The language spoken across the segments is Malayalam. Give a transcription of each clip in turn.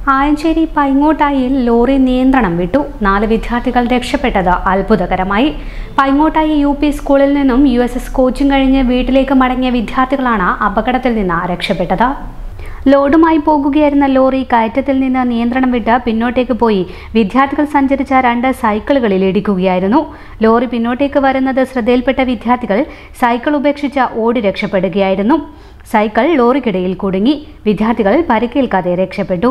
ആയഞ്ചേരി പൈങ്ങോട്ടായിൽ ലോറി നിയന്ത്രണം വിട്ടു നാല് വിദ്യാർത്ഥികൾ രക്ഷപ്പെട്ടത് അത്ഭുതകരമായി പൈങ്ങോട്ടായി യു പി സ്കൂളിൽ നിന്നും യു എസ് എസ് കോച്ചിങ് കഴിഞ്ഞ് വീട്ടിലേക്ക് മടങ്ങിയ വിദ്യാർത്ഥികളാണ് അപകടത്തിൽ നിന്ന് രക്ഷപ്പെട്ടത് ലോഡുമായി പോകുകയായിരുന്ന ലോറി കയറ്റത്തിൽ നിന്ന് നിയന്ത്രണം വിട്ട് പിന്നോട്ടേക്ക് പോയി വിദ്യാർത്ഥികൾ സഞ്ചരിച്ച രണ്ട് സൈക്കിളുകളിൽ ഇടിക്കുകയായിരുന്നു ലോറി പിന്നോട്ടേക്ക് വരുന്നത് ശ്രദ്ധയിൽപ്പെട്ട വിദ്യാർത്ഥികൾ സൈക്കിൾ ഉപേക്ഷിച്ച് ഓടി രക്ഷപ്പെടുകയായിരുന്നു സൈക്കിൾ ലോറിക്കിടയിൽ കുടുങ്ങി വിദ്യാർത്ഥികൾ പരിക്കേൽക്കാതെ രക്ഷപ്പെട്ടു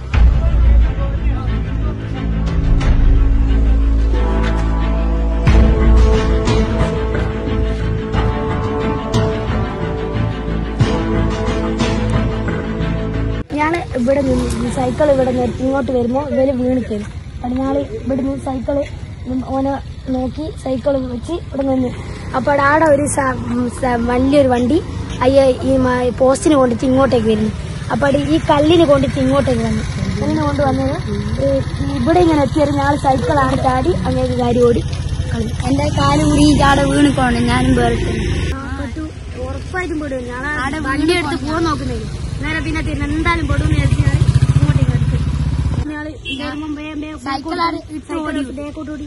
ഞാൻ ഇവിടെ നിന്ന് സൈക്കിൾ ഇവിടെ നിർത്തി ഇങ്ങോട്ട് വരുമ്പോൾ ഇവര് വീണ് തരും അപ്പോൾ ഞാൻ ഇവിടെ നിന്ന് സൈക്കിൾ ഓനെ നോക്കി സൈക്കിൾ വെച്ച് ഇവിടെ നിന്ന് അപ്പോൾ ആടെ ഒരു സ- ഉം സ- വലിയൊരു വണ്ടി അയ്യ ഈ മ- പോസ്റ്റിന് കൊണ്ടിട്ട് ഇങ്ങോട്ടേക്ക് വരുന്നു അപ്പോൾ ഈ കല്ലിന് കൊണ്ടിട്ട് ഇങ്ങോട്ടേക്ക് വന്നു കല്ലിന് കൊണ്ട് വന്നത് ഈ ഇവിടെ ഇങ്ങനെ എത്തിയത് ഞാൻ സൈക്കിളാണ് ചാടി അങ്ങനെ കാര്യം ഓടി കളഞ്ഞു. എന്റെ കാല് കൂടി ഈ ചാട വീണിക്കോണ്ട് ഞാനും വേറെ ഉറപ്പായിട്ടും പെടും ഞാൻ വണ്ടി എടുത്ത് പോകാൻ നോക്കുന്നത് നേരെ പിന്നെ തിരിഞ്ഞ് എന്തായാലും പെടും എന്ന് വിചാരിച്ച് ഞാൻ ഇങ്ങോട്ടേക്ക് എടുത്തു ഇയാള് വരുമ്പം വേഗം വേഗം സൈക്കിൾ ബേക്കോട്ടോടി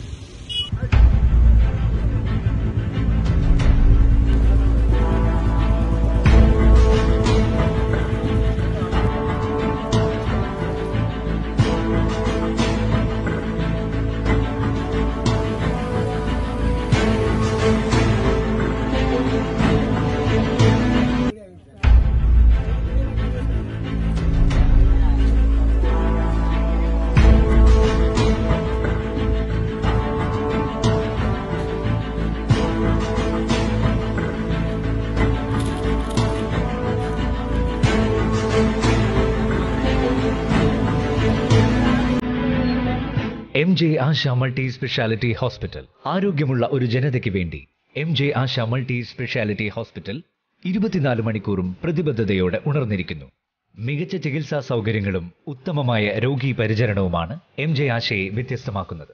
M J Asha multi speciality hospital ആരോഗ്യമുള്ള ഒരു ജനതയ്ക്ക് വേണ്ടി M J Asha multi speciality hospital ഇരുപത്തിനാല് മണിക്കൂറും പ്രതിബദ്ധതയോടെ ഉണർന്നിരിക്കുന്നു മികച്ച ചികിത്സാ സൗകര്യങ്ങളും ഉത്തമമായ രോഗീ പരിചരണവുമാണ് എം ജെ ആശയെ വ്യത്യസ്തമാക്കുന്നത്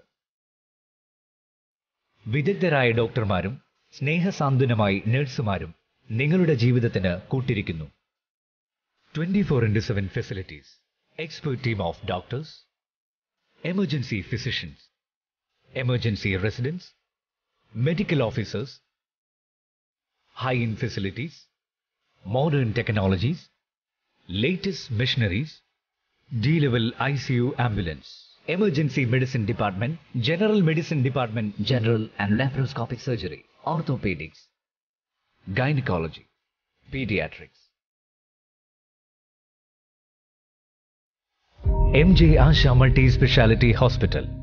വിദഗ്ധരായ ഡോക്ടർമാരും സ്നേഹസാന്ത്വനമായി നഴ്സുമാരും നിങ്ങളുടെ ജീവിതത്തിന് കൂട്ടിരിക്കുന്നു twenty four into seven facilities expert team of doctors emergency physicians, emergency residents, medical officers, high-end facilities, modern technologies, latest machineries, D-level ICU ambulance, emergency medicine department, general medicine department, general and laparoscopic surgery, orthopedics, gynecology, pediatrics. M J Asha multi speciality hospital